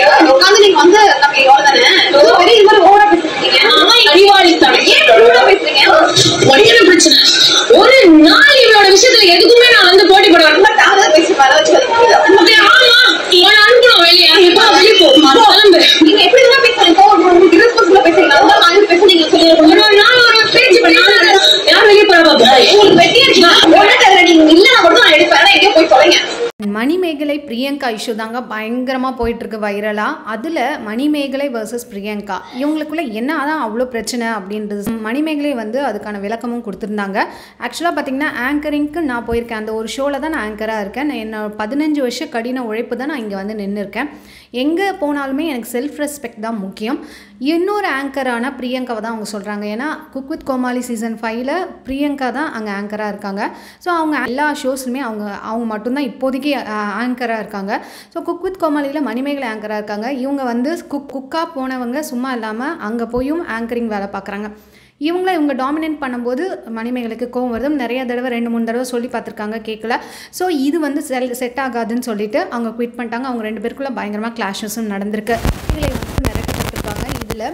உட்கார்ந்து நீங்க வந்து நம்ம எவ்வளவு தானே So, பெரிய இது மாதிரி ஓவரா பேசிருக்கீங்க ஆமா, அறிவாளித்தனம். ஏன் இப்படி ஓவரா பேசுறீங்க உனக்கு என்ன பிரச்சனை ஒரு நாள் இவளோட விஷயத்துல எதுக்குமே நான் வந்து போட்டி போட வரேன் ரொம்ப டாலா பேசி வர வச்சு வலிக்குது. அப்படி ஆமா உன்னை அனுப்பணும் வெளியே இப்போ வெளியே போ கிளம்பு நீங்க எப்படி இதெல்லாம் பேசுறீங்க இப்போ உங்களுக்கு இருபது பேசுறீங்க அதெல்லாம் நான் பேச நீங்க சொல்லிடுங்க ஒரு நாள் ஒரு பேச்சு பண்ணி யார் வெளியே போறா பாப்பா உங்களுக்கு வெட்டியா இருக்குன்னா ஒண்ணு தவிர நீங்க இல்லைன்னா கூட நான் எடுப்பேன் ஆனா எங்கேயோ போய் தொலைங்க மணிமேகலை பிரியங்கா இஷ்யூ தாங்க பயங்கரமாக போயிட்டுருக்கு வைரலாக அதில் மணிமேகலை வர்சஸ் பிரியங்கா இவங்களுக்குள்ள என்ன தான் அவ்வளோ பிரச்சனை அப்படின்றது மணிமேகலை வந்து அதுக்கான விளக்கமும் கொடுத்துருந்தாங்க ஆக்சுவலாக பார்த்தீங்கன்னா ஆங்கரிங்க்கு நான் போயிருக்கேன் அந்த ஒரு ஷோவில் தான் நான் ஆங்கராக இருக்கேன் நான் என்ன பதினஞ்சு வருஷம் கடின உழைப்பு தான் நான் இங்கே வந்து நின்று இருக்கேன் எங்கே போனாலுமே எனக்கு செல்ஃப் ரெஸ்பெக்ட் தான் முக்கியம் இன்னொரு ஆங்கரான பிரியங்காவை தான் அவங்க சொல்கிறாங்க ஏன்னா குக் வித் கோமாளி சீசன் ஃபைவ்ல பிரியங்கா தான் அங்கே ஆங்கராக இருக்காங்க ஸோ அவங்க எல்லா ஷோஸ்லுமே அவங்க அவங்க மட்டும்தான் இப்போதைக்கு ஆங்கராக இருக்காங்க ஸோ குக் வித் கோமாளியில் மணிமேகலை ஆங்கராக இருக்காங்க இவங்க வந்து குக் குக்காக போனவங்க சும்மா இல்லாமல் அங்கே போயும் ஆங்கரிங் வேலை பார்க்குறாங்க இவங்கள இவங்க டாமினேட் பண்ணும்போது மணிமேகலைக்கு கோவம் வருது நிறைய தடவை ரெண்டு மூணு தடவை சொல்லி பார்த்துருக்காங்க கேட்கல ஸோ இது வந்து செல் செட் ஆகாதுன்னு சொல்லிட்டு அவங்க குவிட் பண்ணிட்டாங்க அவங்க ரெண்டு பேருக்குள்ள பயங்கரமாக கிளாஷஸும் நடந்திருக்கு இதில் வந்து மிரட்டப்பட்டிருக்காங்க இதில்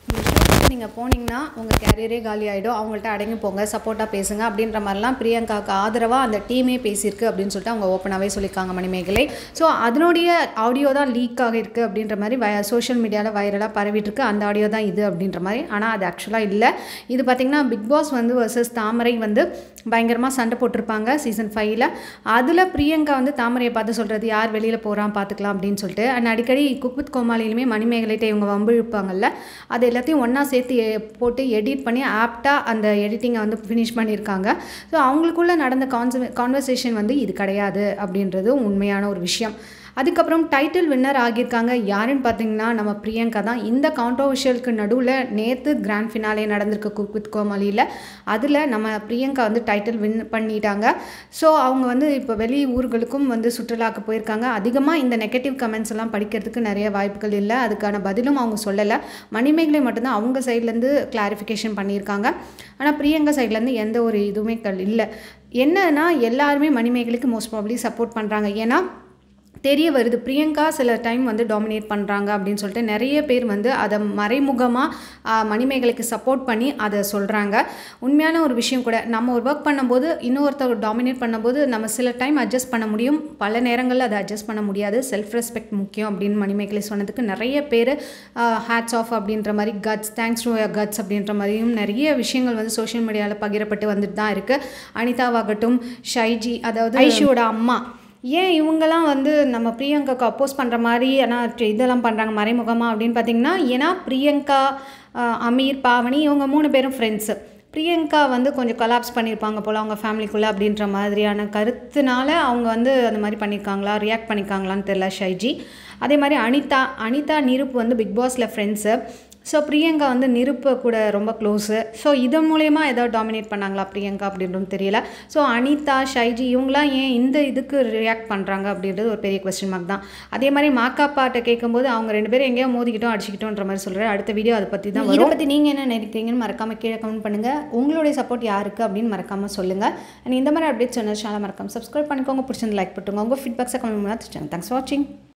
நீங்கள் போனீங்கன்னா உங்கள் கேரியரே காலி ஆகிடும் அவங்கள்ட்ட அடங்கி போங்க சப்போர்ட்டாக பேசுங்க அப்படின்ற மாதிரிலாம் பிரியங்காவுக்கு ஆதரவாக அந்த டீமே பேசியிருக்கு அப்படின்னு சொல்லிட்டு அவங்க ஓப்பனாகவே சொல்லியிருக்காங்க மணிமேகலை ஸோ அதனுடைய ஆடியோ தான் லீக் ஆகிருக்கு அப்படின்ற மாதிரி வய சோஷியல் மீடியாவில் வைரலாக பரவிட்டு இருக்கு அந்த ஆடியோ தான் இது அப்படின்ற மாதிரி ஆனால் அது ஆக்சுவலாக இல்லை இது பார்த்திங்கன்னா பிக் பாஸ் வந்து வர்சஸ் தாமரை வந்து பயங்கரமாக சண்டை போட்டிருப்பாங்க சீசன் ஃபைவ்ல அதில் பிரியங்கா வந்து தாமரையை பார்த்து சொல்கிறது யார் வெளியில் போகிறான் பார்த்துக்கலாம் அப்படின்னு சொல்லிட்டு அண்ட் அடிக்கடி குக் வித் கோமாளிலுமே மணிமேகலைகிட்ட இவங்க வம்பு இழுப்பாங்கல்ல அது எல்லாத்தையும் ஒன்றா சேர்த்து எ- போட்டு எடிட் பண்ணி ஆப்டாக அந்த எடிட்டிங்கை வந்து ஃபினிஷ் பண்ணியிருக்காங்க ஸோ அவங்களுக்குள்ள நடந்த கான்ச கான்வர்சேஷன் வந்து இது கிடையாது அப்படின்றது உண்மையான ஒரு விஷயம் அதுக்கப்புறம் டைட்டில் வின்னர் ஆகியிருக்காங்க யாருன்னு பார்த்தீங்கன்னா நம்ம பிரியங்கா தான் இந்த கான்ட்ரோவர்ஷியலுக்கு நடுவில் நேற்று கிராண்ட் ஃபினாலே நடந்திருக்கு குக் வித் கோமாளியில் அதில் நம்ம பிரியங்கா வந்து டைட்டில் வின் பண்ணிட்டாங்க ஸோ அவங்க வந்து இப்போ வெளி ஊர்களுக்கும் வந்து சுற்றுலாக்கு போயிருக்காங்க அதிகமாக இந்த நெகட்டிவ் கமெண்ட்ஸ் எல்லாம் படிக்கிறதுக்கு நிறைய வாய்ப்புகள் இல்லை அதுக்கான பதிலும் அவங்க சொல்லலை மணிமேகலை மட்டும்தான் அவங்க சைட்லேருந்து கிளாரிஃபிகேஷன் பண்ணியிருக்காங்க ஆனால் பிரியங்கா சைட்லேருந்து எந்த ஒரு இதுவுமே கல் இல்லை என்னன்னா எல்லாருமே மணிமேகலைக்கு மோஸ்ட் ப்ராப்ளி சப்போர்ட் பண்ணுறாங்க ஏன்னா தெரிய வருது பிரியங்கா சில டைம் வந்து டாமினேட் பண்ணுறாங்க அப்படின்னு சொல்லிட்டு நிறைய பேர் வந்து அதை மறைமுகமாக மணிமேகலைக்கு சப்போர்ட் பண்ணி அதை சொல்கிறாங்க உண்மையான ஒரு விஷயம் கூட நம்ம ஒரு ஒர்க் பண்ணும்போது இன்னொருத்தர் டாமினேட் பண்ணும்போது நம்ம சில டைம் அட்ஜஸ்ட் பண்ண முடியும் பல நேரங்களில் அதை அட்ஜஸ்ட் பண்ண முடியாது செல்ஃப் ரெஸ்பெக்ட் முக்கியம் அப்படின்னு மணிமேகலை சொன்னதுக்கு நிறைய பேர் ஹேட்ஸ் ஆஃப் அப்படின்ற மாதிரி கட்ஸ் தேங்க்ஸ் டு கட்ஸ் அப்படின்ற மாதிரியும் நிறைய விஷயங்கள் வந்து சோஷியல் மீடியாவில் பகிரப்பட்டு வந்துட்டு தான் இருக்குது அனிதாவாகட்டும் ஷைஜி அதாவது ஐஷியோட அம்மா ஏன் இவங்கெல்லாம் வந்து நம்ம பிரியங்காக்கு அப்போஸ் பண்ணுற மாதிரி ஆனால் இதெல்லாம் பண்ணுறாங்க மறைமுகமாக அப்படின்னு பார்த்தீங்கன்னா ஏன்னா பிரியங்கா ஆஹ், அமீர் பாவனி இவங்க மூணு பேரும் ஃப்ரெண்ட்ஸு பிரியங்கா வந்து கொஞ்சம் கொலாப்ஸ் பண்ணியிருப்பாங்க போல் அவங்க ஃபேமிலிக்குள்ளே அப்படின்ற மாதிரியான கருத்துனால அவங்க வந்து அந்த மாதிரி பண்ணியிருக்காங்களா ரியாக்ட் பண்ணியிருக்காங்களான்னு தெரில ஷைஜி அதே மாதிரி அனிதா அனிதா நிருப் வந்து பிக் பாஸில் ஃப்ரெண்ட்ஸு ஸோ பிரியங்கா வந்து நிருப்ப கூட ரொம்ப க்ளோஸு ஸோ இதன் மூலயமா ஏதாவது டாமினேட் பண்ணாங்களா பிரியங்கா அப்படின்றது தெரியல ஸோ அனிதா ஷைஜி இவங்களாம் ஏன் இந்த இதுக்கு ரியாக்ட் பண்ணுறாங்க அப்படின்றது ஒரு பெரிய கொஸ்டின் மார்க் தான் அதே மாதிரி மாக்காப்பாட்ட கேட்கும்போது அவங்க ரெண்டு பேரும் எங்கேயோ மோதிக்கிட்டோம் அடிச்சுக்கிட்டோன்ற மாதிரி சொல்கிறேன் அடுத்த வீடியோ அதை பற்றி தான் இதை பற்றி நீங்கள் என்ன நினைக்கிறீங்கன்னு மறக்காமல் கீழே கமெண்ட் பண்ணுங்கள் உங்களுடைய சப்போர்ட் யாருக்கு அப்படின்னு மறக்காமல் சொல்லுங்கள் அண்ட் இந்த மாதிரி அப்டேட்ஸ் சொன்ன சேனல் மறக்காம சப்ஸ்கிரைப் பண்ணிக்கோங்க பிடிச்சிருந்து லைக் பண்ணுங்க உங்கள் ஃபீட்பேக்ஸை கமெண்ட் பண்ணால் தேங்க்ஸ் ஃபார் வாட்சிங்